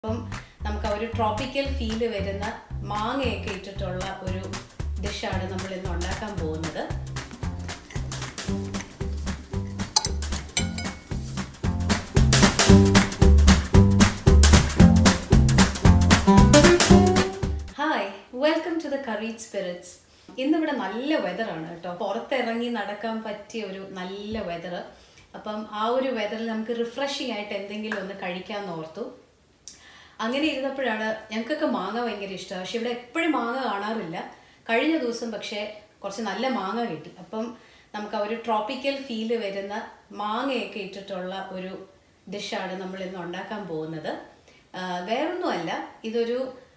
അപ്പം നമുക്ക് ആ ഒരു ട്രോപ്പിക്കൽ ഫീല് വരുന്ന മാങ്ങയൊക്കെ ഇട്ടിട്ടുള്ള ഒരു ഡിഷാണ് നമ്മൾ ഇന്ന് ഉണ്ടാക്കാൻ പോകുന്നത് hi welcome to the curried spirits ഇന്നിവിടെ നല്ല വെതറാണ് കേട്ടോ പുറത്തിറങ്ങി നടക്കാൻ പറ്റിയ ഒരു നല്ല വെതർ അപ്പം ആ ഒരു വെതറിൽ നമുക്ക് റിഫ്രഷിംഗ് ആയിട്ട് എന്തെങ്കിലും ഒന്ന് കഴിക്കാമെന്ന് ഓർത്തു അങ്ങനെ ഇരുന്നപ്പോഴാണ് ഞങ്ങൾക്കൊക്കെ മാങ്ങ ഭയങ്കര ഇഷ്ടമാണ് പക്ഷെ ഇവിടെ എപ്പോഴും മാങ്ങ കാണാറില്ല കഴിഞ്ഞ ദിവസം പക്ഷേ കുറച്ച് നല്ല മാങ്ങ കിട്ടി അപ്പം നമുക്ക് ആ ഒരു ട്രോപ്പിക്കൽ ഫീല് വരുന്ന മാങ്ങയൊക്കെ ഇട്ടിട്ടുള്ള ഒരു ഡിഷാണ് നമ്മൾ ഇന്ന് ഉണ്ടാക്കാൻ പോകുന്നത് ആ, വേറൊന്നുമല്ല ഇതൊരു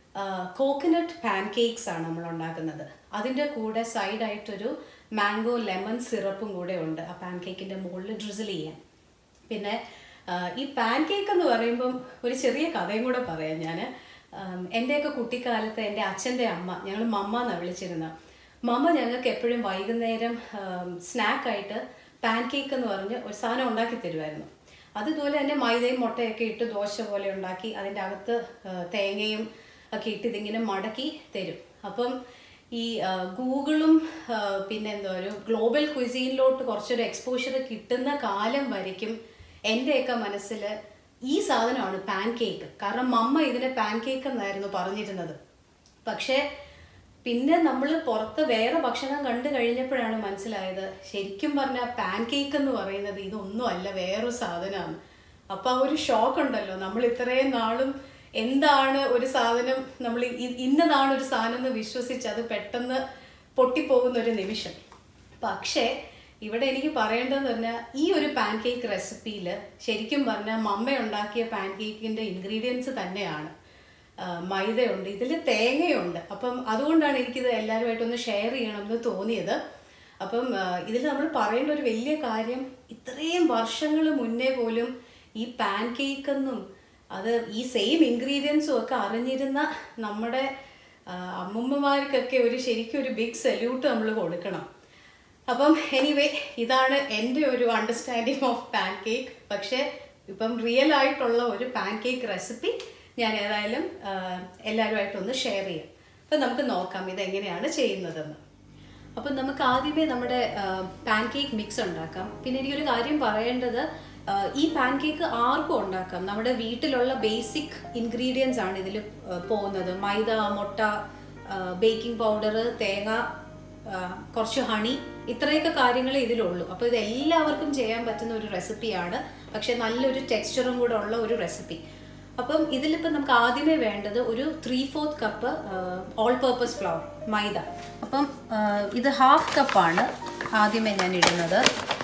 കോക്കനട്ട് പാൻകേക്സ് ആണ് നമ്മൾ ഉണ്ടാക്കുന്നത് അതിൻ്റെ കൂടെ സൈഡായിട്ടൊരു മാംഗോ ലെമൺ സിറപ്പും കൂടെ ഉണ്ട് ആ പാൻകേക്കിൻ്റെ മുകളിൽ ഡ്രിസിൽ ചെയ്യാൻ പിന്നെ ആ, ഈ പാൻ കേക്ക് എന്ന് പറയുമ്പം ഒരു ചെറിയ കഥയും കൂടെ പറയാം ഞാൻ എൻ്റെയൊക്കെ കുട്ടിക്കാലത്ത് എൻ്റെ അച്ഛൻ്റെ അമ്മ ഞങ്ങൾ മമ്മ എന്നാണ് വിളിച്ചിരുന്നത് മമ്മ ഞങ്ങൾക്ക് എപ്പോഴും വൈകുന്നേരം സ്നാക്കായിട്ട് പാൻ കേക്ക് എന്ന് പറഞ്ഞ് ഒരു സാധനം ഉണ്ടാക്കി തരുമായിരുന്നു അതുപോലെ തന്നെ മൈദയും മുട്ടയൊക്കെ ഇട്ട് ദോശ പോലെ ഉണ്ടാക്കി അതിൻ്റെ അകത്ത് ആ, തേങ്ങയും ഒക്കെ ഇട്ട് ഇതിങ്ങനെ മടക്കി തരും അപ്പം ഈ ആ, ഗൂഗിളും ആ, പിന്നെ എന്താ ഒരു ഗ്ലോബൽ ക്വിസീനിലോട്ട് കുറച്ചൊരു എക്സ്പോഷർ കിട്ടുന്ന കാലം വരയ്ക്കും എൻ്റെയൊക്കെ മനസ്സിൽ ഈ സാധനമാണ് പാൻ കേക്ക് കാരണം മമ്മ ഇതിനെ പാൻ കേക്ക് എന്നായിരുന്നു പറഞ്ഞിരുന്നത് പക്ഷേ പിന്നെ നമ്മൾ പുറത്ത് വേറെ ഭക്ഷണം കണ്ടു കഴിഞ്ഞപ്പോഴാണ് മനസ്സിലായത് ശരിക്കും പറഞ്ഞാൽ പാൻ കേക്ക് എന്ന് പറയുന്നത് ഇതൊന്നും അല്ല വേറൊരു സാധനമാണ് അപ്പം ആ ഒരു ഷോക്ക് ഉണ്ടല്ലോ നമ്മൾ ഇത്രയും നാളും എന്താണ് ഒരു സാധനം നമ്മൾ ഇ- ഇന്നതാണ് ഒരു സാധനം എന്ന് വിശ്വസിച്ച് അത് പെട്ടെന്ന് പൊട്ടിപ്പോകുന്ന ഒരു നിമിഷം പക്ഷേ ഇവിടെ എനിക്ക് പറയേണ്ടതെന്ന് പറഞ്ഞാൽ ഈ ഒരു പാൻ കേക്ക് റെസിപ്പിയിൽ ശരിക്കും പറഞ്ഞാൽ മമ്മ ഉണ്ടാക്കിയ പാൻ കേക്കിൻ്റെ ഇൻഗ്രീഡിയൻസ് തന്നെയാണ് ആ, മൈദയുണ്ട് ഇതിൽ തേങ്ങയുണ്ട് അപ്പം അതുകൊണ്ടാണ് എനിക്കിത് എല്ലാവരുമായിട്ടൊന്ന് ഷെയർ ചെയ്യണമെന്ന് തോന്നിയത് അപ്പം ഇതിൽ നമ്മൾ പറയേണ്ട ഒരു വലിയ കാര്യം ഇത്രയും വർഷങ്ങൾ മുന്നേ പോലും ഈ പാൻ കേക്കെന്നും അത് ഈ സെയിം ഇൻഗ്രീഡിയൻസും ഒക്കെ അറിഞ്ഞിരുന്ന നമ്മുടെ ആ, അമ്മൂമ്മമാർക്കൊക്കെ ഒരു ശരിക്കും ഒരു ബിഗ് സല്യൂട്ട് നമ്മൾ കൊടുക്കണം അപ്പം എനിവേ ഇതാണ് എൻ്റെ ഒരു അണ്ടർസ്റ്റാൻഡിങ് ഓഫ് പാൻ കേക്ക് പക്ഷേ ഇപ്പം റിയൽ ആയിട്ടുള്ള ഒരു പാൻ കേക്ക് റെസിപ്പി ഞാൻ ഏതായാലും ആ, എല്ലാവരുമായിട്ടൊന്ന് ഷെയർ ചെയ്യാം അപ്പം നമുക്ക് നോക്കാം ഇതെങ്ങനെയാണ് ചെയ്യുന്നതെന്ന് അപ്പം നമുക്ക് ആദ്യമേ നമ്മുടെ പാൻ കേക്ക് മിക്സ് ഉണ്ടാക്കാം പിന്നെ എനിക്കൊരു കാര്യം പറയേണ്ടത് ആ, ഈ പാൻ കേക്ക് ആർക്കും ഉണ്ടാക്കാം നമ്മുടെ വീട്ടിലുള്ള ബേസിക് ഇൻഗ്രീഡിയൻസ് ആണ് ഇതിൽ പോകുന്നത് മൈദ മുട്ട ബേക്കിംഗ് പൗഡർ തേങ്ങ ആ, കുറച്ച് ഹണി ഇത്രയൊക്കെ കാര്യങ്ങളേ ഇതിലുള്ളൂ അപ്പോൾ ഇത് എല്ലാവർക്കും ചെയ്യാൻ പറ്റുന്ന ഒരു റെസിപ്പിയാണ് പക്ഷേ നല്ലൊരു ടെക്സ്ചറും കൂടെ ഉള്ള ഒരു റെസിപ്പി അപ്പം ഇതിലിപ്പോൾ നമുക്ക് ആദ്യമേ വേണ്ടത് ഒരു three fourth cup all purpose flour മൈദ അപ്പം ആ, ഇത് ഹാഫ് കപ്പാണ് ആദ്യമേ ഞാൻ ഇടുന്നത്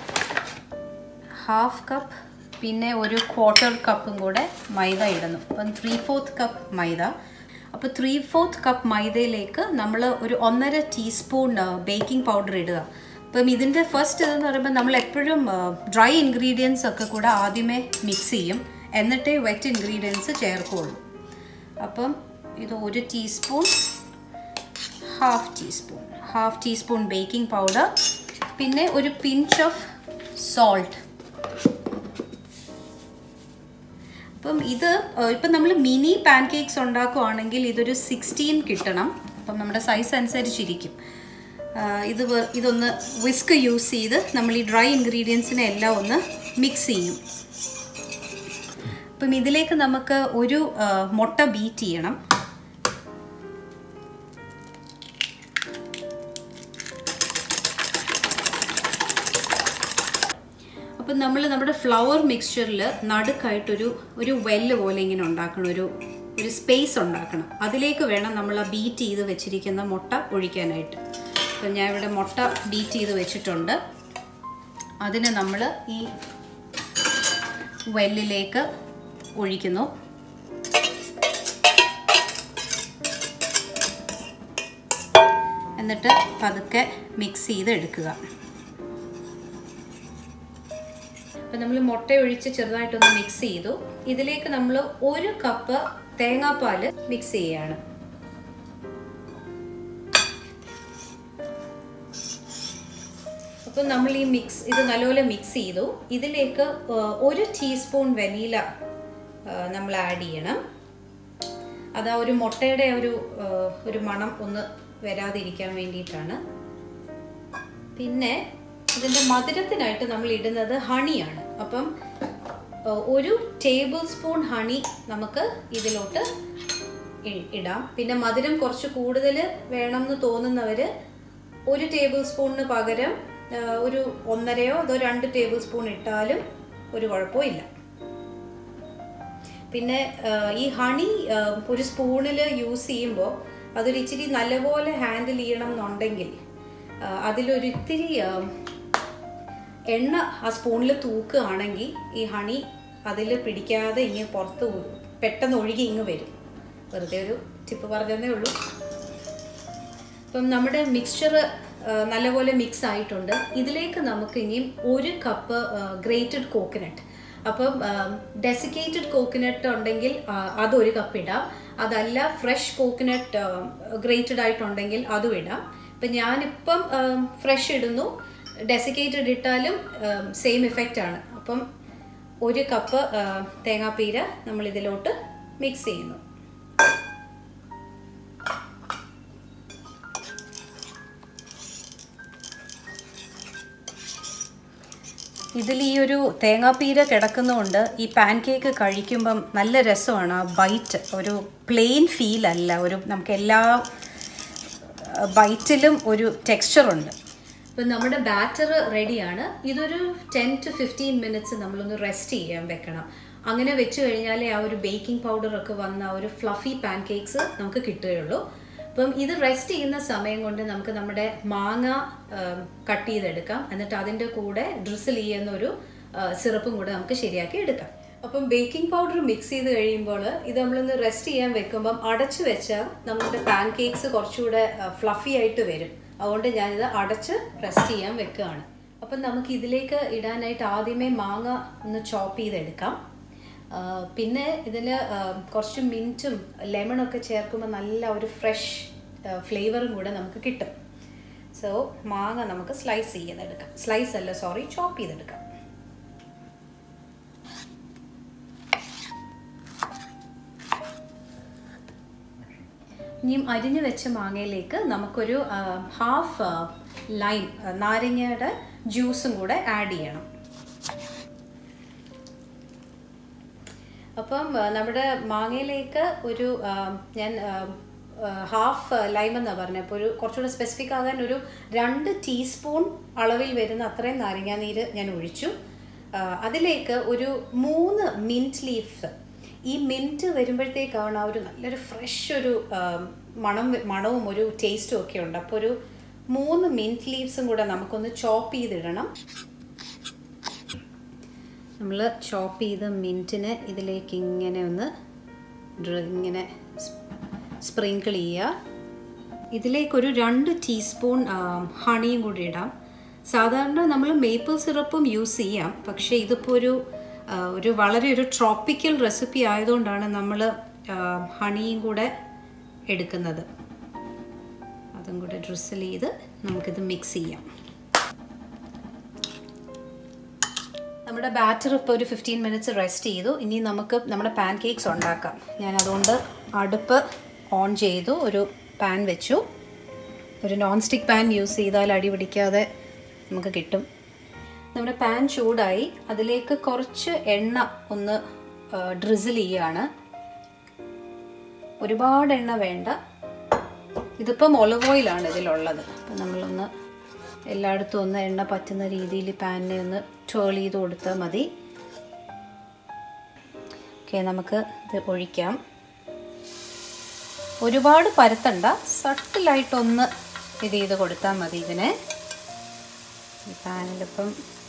ഹാഫ് കപ്പ് പിന്നെ ഒരു ക്വാർട്ടർ കപ്പും കൂടെ മൈദ ഇടുന്നു അപ്പം ത്രീ ഫോർത്ത് കപ്പ് മൈദ അപ്പോൾ ത്രീ ഫോർത്ത് കപ്പ് മൈദയിലേക്ക് നമ്മൾ ഒരു ഒന്നര ടീസ്പൂൺ ബേക്കിംഗ് പൗഡർ ഇടുക അപ്പം ഇതിൻ്റെ ഫസ്റ്റ് ഇതെന്ന് പറയുമ്പോൾ നമ്മൾ എപ്പോഴും ഡ്രൈ ഇൻഗ്രീഡിയൻസ് ഒക്കെ കൂടെ ആദ്യമേ മിക്സ് ചെയ്യും എന്നിട്ടേ വെറ്റ് ഇൻഗ്രീഡിയൻസ് ചേർക്കുള്ളൂ അപ്പം ഇത് ഒരു teaspoon half teaspoon half teaspoon baking powder പിന്നെ ഒരു പിഞ്ച് ഓഫ് സോൾട്ട് അപ്പം ഇത് ഏഹ്, ഇപ്പം നമ്മൾ മിനി പാൻ കേക്ക്സ് ഉണ്ടാക്കുവാണെങ്കിൽ ഇതൊരു സിക്സ്റ്റീൻ കിട്ടണം അപ്പം നമ്മുടെ സൈസ് അനുസരിച്ചിരിക്കും ആഹ് ഇത് വെ- ഇതൊന്ന് വിസ്ക് യൂസ് ചെയ്ത് നമ്മൾ ഈ ഡ്രൈ ഇൻഗ്രീഡിയൻസിനെ എല്ലാം ഒന്ന് മിക്സ് ചെയ്യും അപ്പം ഇതിലേക്ക് നമുക്ക് ഒരു ആഹ്, മുട്ട ബീറ്റ് ചെയ്യണം അപ്പം നമ്മൾ നമ്മുടെ ഫ്ലവർ മിക്സ്ചറിൽ നടുക്കായിട്ടൊരു ഒരു വെല്ല് പോലെ ഇങ്ങനെ ഉണ്ടാക്കണം ഒരു ഒരു സ്പേസ് ഉണ്ടാക്കണം അതിലേക്ക് വേണം നമ്മൾ ആ ബീറ്റ് ചെയ്ത് വെച്ചിരിക്കുന്ന മുട്ട ഒഴിക്കാനായിട്ട് അപ്പം ഞാൻ ഇവിടെ മുട്ട ബീറ്റ് ചെയ്ത് വെച്ചിട്ടുണ്ട് അതിന് നമ്മൾ ഈ വെല്ലിലേക്ക് ഒഴിക്കുന്നു എന്നിട്ട് പതുക്കെ മിക്സ് ചെയ്ത് എടുക്കുക അപ്പം നമ്മൾ മുട്ട ഒഴിച്ച് ചെറുതായിട്ടൊന്ന് മിക്സ് ചെയ്തു ഇതിലേക്ക് നമ്മൾ ഒരു കപ്പ് തേങ്ങാപ്പാൽ മിക്സ് ചെയ്യാണ് അപ്പം നമ്മൾ ഈ മിക്സ് ഇത് നല്ലപോലെ മിക്സ് ചെയ്തു ഇതിലേക്ക് ആ, ഒരു ടീസ്പൂൺ വെനീല നമ്മൾ ആഡ് ചെയ്യണം അത് ആ ഒരു മുട്ടയുടെ ഒരു ആ, ഒരു മണം ഒന്ന് വരാതിരിക്കാൻ വേണ്ടിയിട്ടാണ് പിന്നെ ഇതിൻ്റെ മധുരത്തിനായിട്ട് നമ്മൾ ഇടുന്നത് ഹണിയാണ് അപ്പം ആ, ഒരു ടേബിൾ സ്പൂൺ ഹണി നമുക്ക് ഇതിലോട്ട് ഇ- ഇടാം പിന്നെ മധുരം കുറച്ച് കൂടുതൽ വേണം എന്ന് തോന്നുന്നവർ ഒരു ടേബിൾ സ്പൂണിന് പകരം ആ, ഒരു ഒന്നരയോ അതോ രണ്ട് ടേബിൾ സ്പൂൺ ഇട്ടാലും ഒരു കുഴപ്പവും ഇല്ല പിന്നെ ആ, ഈ ഹണി ആ, ഒരു സ്പൂണിൽ യൂസ് ചെയ്യുമ്പോൾ അതൊരു ഇച്ചിരി നല്ലപോലെ ഹാൻഡിൽ ചെയ്യണം എന്നുണ്ടെങ്കിൽ ആ, അതിലൊരു ഇത്തിരി ആ, എണ്ണ ആ സ്പൂണിൽ തൂക്കുകയാണെങ്കിൽ ഈ ഹണി അതിൽ പിടിക്കാതെ ഇങ്ങ് പുറത്ത് ഒ- പെട്ടെന്ന് ഒഴുകി ഇങ്ങ് വരും വെറുതെ ഒരു ടിപ്പ് പറഞ്ഞതേ ഉള്ളൂ അപ്പം നമ്മുടെ മിക്സ്ചർ നല്ലപോലെ മിക്സ് ആയിട്ടുണ്ട് ഇതിലേക്ക് നമുക്ക് ഇനിയും ഒരു കപ്പ് ഗ്രേറ്റഡ് കോക്കനട്ട് അപ്പം ഡെസിക്കേറ്റഡ് കോക്കനട്ട് ഉണ്ടെങ്കിൽ ആ, അതൊരു കപ്പ് ഇടാം അതല്ല ഫ്രഷ് കോക്കനട്ട് ഗ്രേറ്റഡ് ആയിട്ടുണ്ടെങ്കിൽ അതും ഇടാം ഇപ്പം ഞാനിപ്പം ഫ്രഷ് ഇടുന്നു ഡെസിക്കേറ്റഡ് ഇട്ടാലും സെയിം ഇഫക്റ്റ് ആണ് അപ്പം ഒരു കപ്പ് തേങ്ങാപ്പീര നമ്മൾ ഇതിലോട്ട് മിക്സ് ചെയ്യുന്നു ഇതിൽ ഈ ഒരു തേങ്ങാപ്പീര കിടക്കുന്നതുകൊണ്ട് ഈ പാൻ കേക്ക് കഴിക്കുമ്പം നല്ല രസമാണ് ആ ബൈറ്റ് ഒരു പ്ലെയിൻ ഫീൽ അല്ല ഒരു നമുക്ക് എല്ലാ ബൈറ്റിലും ഒരു ടെക്സ്ചറുണ്ട് അപ്പം നമ്മുടെ ബാറ്റർ റെഡിയാണ് ഇതൊരു ടെൻ ടു ഫിഫ്റ്റീൻ മിനിറ്റ്സ് നമ്മളൊന്ന് റെസ്റ്റ് ചെയ്യാൻ വെക്കണം അങ്ങനെ വെച്ച് കഴിഞ്ഞാലേ ആ ഒരു ബേക്കിംഗ് പൗഡർ ഒക്കെ വന്ന ആ ഒരു ഫ്ലഫി പാൻ കേക്ക്സ് നമുക്ക് കിട്ടുകയുള്ളൂ അപ്പം ഇത് റെസ്റ്റ് ചെയ്യുന്ന സമയം കൊണ്ട് നമുക്ക് നമ്മുടെ മാങ്ങ കട്ട് ചെയ്തെടുക്കാം എന്നിട്ട് അതിൻ്റെ കൂടെ ഡ്രിസിൽ ചെയ്യുന്ന ഒരു സിറപ്പും കൂടെ നമുക്ക് ശരിയാക്കി എടുക്കാം അപ്പം ബേക്കിംഗ് പൗഡർ മിക്സ് ചെയ്ത് കഴിയുമ്പോൾ ഇത് നമ്മളൊന്ന് റെസ്റ്റ് ചെയ്യാൻ വെക്കുമ്പം അടച്ചു വെച്ചാൽ നമ്മുടെ പാൻ കേക്ക്സ് കുറച്ചുകൂടെ ഫ്ലഫി ആയിട്ട് വരും അതുകൊണ്ട് ഞാനിത് അടച്ച് റെസ്റ്റ് ചെയ്യാൻ വെക്കുകയാണ് അപ്പം നമുക്ക് ഇതിലേക്ക് ഇടാനായിട്ട് ആദ്യമേ മാങ്ങ ഒന്ന് ചോപ്പ് ചെയ്തെടുക്കാം ആ, പിന്നെ ഇതിൽ കുറച്ച് മിൻറ്റും ലെമണൊക്കെ ചേർക്കുമ്പോൾ നല്ല ഒരു ഫ്രഷ് ഫ്ലേവറും കൂടെ നമുക്ക് കിട്ടും സോ മാങ്ങ നമുക്ക് സ്ലൈസ് ചെയ്തെടുക്കാം സ്ലൈസ് അല്ല സോറി ചോപ്പ് ചെയ്തെടുക്കാം ഇനിയും അരിഞ്ഞു വെച്ച മാങ്ങയിലേക്ക് നമുക്കൊരു ഹാഫ് ലൈം നാരങ്ങയുടെ ജ്യൂസും കൂടെ ആഡ് ചെയ്യണം അപ്പം ആ, നമ്മുടെ മാങ്ങയിലേക്ക് ഒരു ആ, ഞാൻ ഹാഫ് ലൈം എന്നാണ് പറഞ്ഞത് അപ്പോൾ ഒരു കുറച്ചുകൂടെ സ്പെസിഫിക് ആകാൻ ഒരു രണ്ട് ടീസ്പൂൺ അളവിൽ വരുന്ന അത്രയും നാരങ്ങാനീര് ഞാൻ ഒഴിച്ചു ആ, അതിലേക്ക് ഒരു മൂന്ന് മിൻറ്റ് ലീഫ് ഈ മിൻറ്റ് വരുമ്പോഴത്തേക്കാണ് ആ ഒരു നല്ലൊരു ഫ്രഷ് ഒരു ആ, മണം മണവും ഒരു ടേസ്റ്റും ഒക്കെ ഉണ്ട് അപ്പോൾ ഒരു മൂന്ന് മിൻറ്റ് ലീവ്സും കൂടെ നമുക്കൊന്ന് ചോപ്പ് ചെയ്തിടണം നമ്മൾ ചോപ്പ് ചെയ്ത മിൻറ്റിന് ഇതിലേക്ക് ഇങ്ങനെ ഒന്ന് ഡ്ര- ഇങ്ങനെ സ്പ്രിങ്കിൾ ചെയ്യുക ഇതിലേക്കൊരു രണ്ട് ടീസ്പൂൺ ഹണിയും കൂടി ഇടാം സാധാരണ നമ്മൾ മേപ്പിൾ സിറപ്പും യൂസ് ചെയ്യാം പക്ഷേ ഇതിപ്പോൾ ഒരു ആ, ഒരു വളരെ ഒരു ട്രോപ്പിക്കൽ റെസിപ്പി ആയതുകൊണ്ടാണ് നമ്മൾ ഹണിയും കൂടെ എടുക്കുന്നത് അതും കൂടെ ഡ്രിസ്സിൽ ചെയ്ത് നമുക്കിത് മിക്സ് ചെയ്യാം നമ്മുടെ ബാറ്റർ ഇപ്പോൾ ഒരു ഫിഫ്റ്റീൻ മിനിറ്റ്സ് റെസ്റ്റ് ചെയ്തു ഇനി നമുക്ക് നമ്മുടെ പാൻ കേക്ക്സ് ഉണ്ടാക്കാം ഞാൻ അതുകൊണ്ട് അടുപ്പ് ഓൺ ചെയ്തു ഒരു പാൻ വെച്ചു ഒരു നോൺ സ്റ്റിക്ക് പാൻ യൂസ് ചെയ്താൽ അടി പിടിക്കാതെ നമുക്ക് കിട്ടും നമ്മുടെ പാൻ ചൂടായി അതിലേക്ക് കുറച്ച് എണ്ണ ഒന്ന് ഡ്രിസിൽ ചെയ്യുകയാണ് ഒരുപാട് എണ്ണ വേണ്ട ഇതിപ്പം ഒലിവ് ഓയിലാണ് ഇതിലുള്ളത് അപ്പം നമ്മളൊന്ന് എല്ലായിടത്തും ഒന്ന് എണ്ണ പറ്റുന്ന രീതിയിൽ പാനിനെ ഒന്ന് ടേൾ ചെയ്ത് കൊടുത്താൽ മതി ഓക്കെ നമുക്ക് ഇത് ഒഴിക്കാം ഒരുപാട് പരത്തണ്ട സട്ടിലായിട്ടൊന്ന് ഇത് ചെയ്ത് കൊടുത്താൽ മതി ഇതിനെ ഈ പാനിലിപ്പം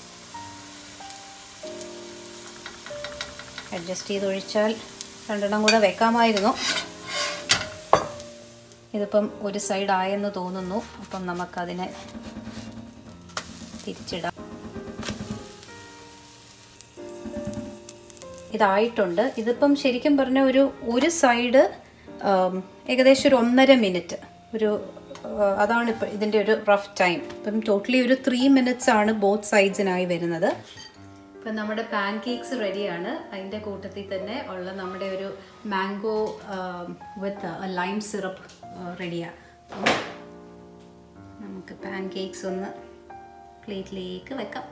അഡ്ജസ്റ്റ് ചെയ്ത് ഒഴിച്ചാൽ രണ്ടെണ്ണം കൂടെ വെക്കാമായിരുന്നു ഇതിപ്പം ഒരു സൈഡ് ആയെന്ന് തോന്നുന്നു അപ്പം നമുക്കതിനെ തിരിച്ചിടാം ഇതായിട്ടുണ്ട് ഇതിപ്പം ശരിക്കും പറഞ്ഞ ഒരു ഒരു സൈഡ് ഏകദേശം ഒരു ഒന്നര മിനിറ്റ് ഒരു ആ, അതാണ് ഇപ്പം ഇതിൻ്റെ ഒരു റഫ് ടൈം ഇപ്പം ടോട്ടലി ഒരു ത്രീ മിനിറ്റ്സ് ആണ് ബോത്ത് സൈഡ്സിനായി വരുന്നത് ഇപ്പം നമ്മുടെ പാൻ കേക്ക്സ് റെഡിയാണ് അതിൻ്റെ കൂട്ടത്തിൽ തന്നെ ഉള്ള നമ്മുടെ ഒരു മാംഗോ വിത്ത് ലൈം സിറപ്പ് റെഡിയാണ് നമുക്ക് പാൻ കേക്ക്സ് ഒന്ന് പ്ലേറ്റിലേക്ക് വെക്കാം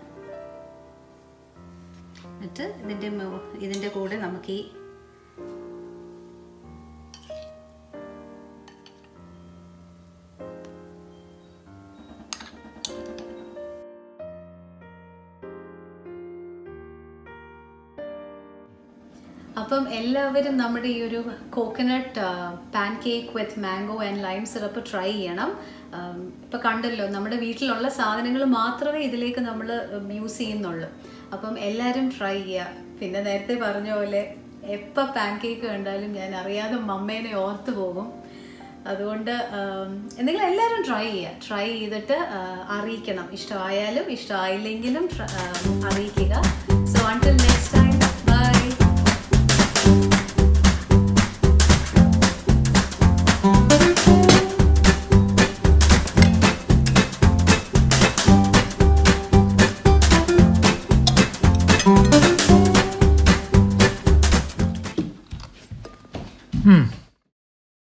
എന്നിട്ട് ഇതിൻ്റെ മു- ഇതിൻ്റെ കൂടെ നമുക്ക് ഈ അപ്പം എല്ലാവരും നമ്മുടെ ഈ ഒരു coconut pancake with mango and lime syrup try ചെയ്യണം ഉം, ഇപ്പൊ കണ്ടല്ലോ നമ്മുടെ വീട്ടിലുള്ള സാധനങ്ങൾ മാത്രമേ ഇതിലേക്ക് നമ്മൾ യൂസ് ചെയ്യുന്നുള്ളൂ അപ്പം എല്ലാവരും ട്രൈ ചെയ്യുക പിന്നെ നേരത്തെ പറഞ്ഞ പോലെ എപ്പോൾ പാൻ കേക്ക് കണ്ടാലും ഞാൻ അറിയാതെ മമ്മേനെ ഓർത്ത് പോകും അതുകൊണ്ട് ഉം, നിങ്ങൾ എല്ലാവരും ട്രൈ ചെയ്യുക ട്രൈ ചെയ്തിട്ട് ആ, അറിയിക്കണം ഇഷ്ടമായാലും ഇഷ്ടമായില്ലെങ്കിലും ട്ര- ആ, അറിയിക്കുക so until next time bye Hmm.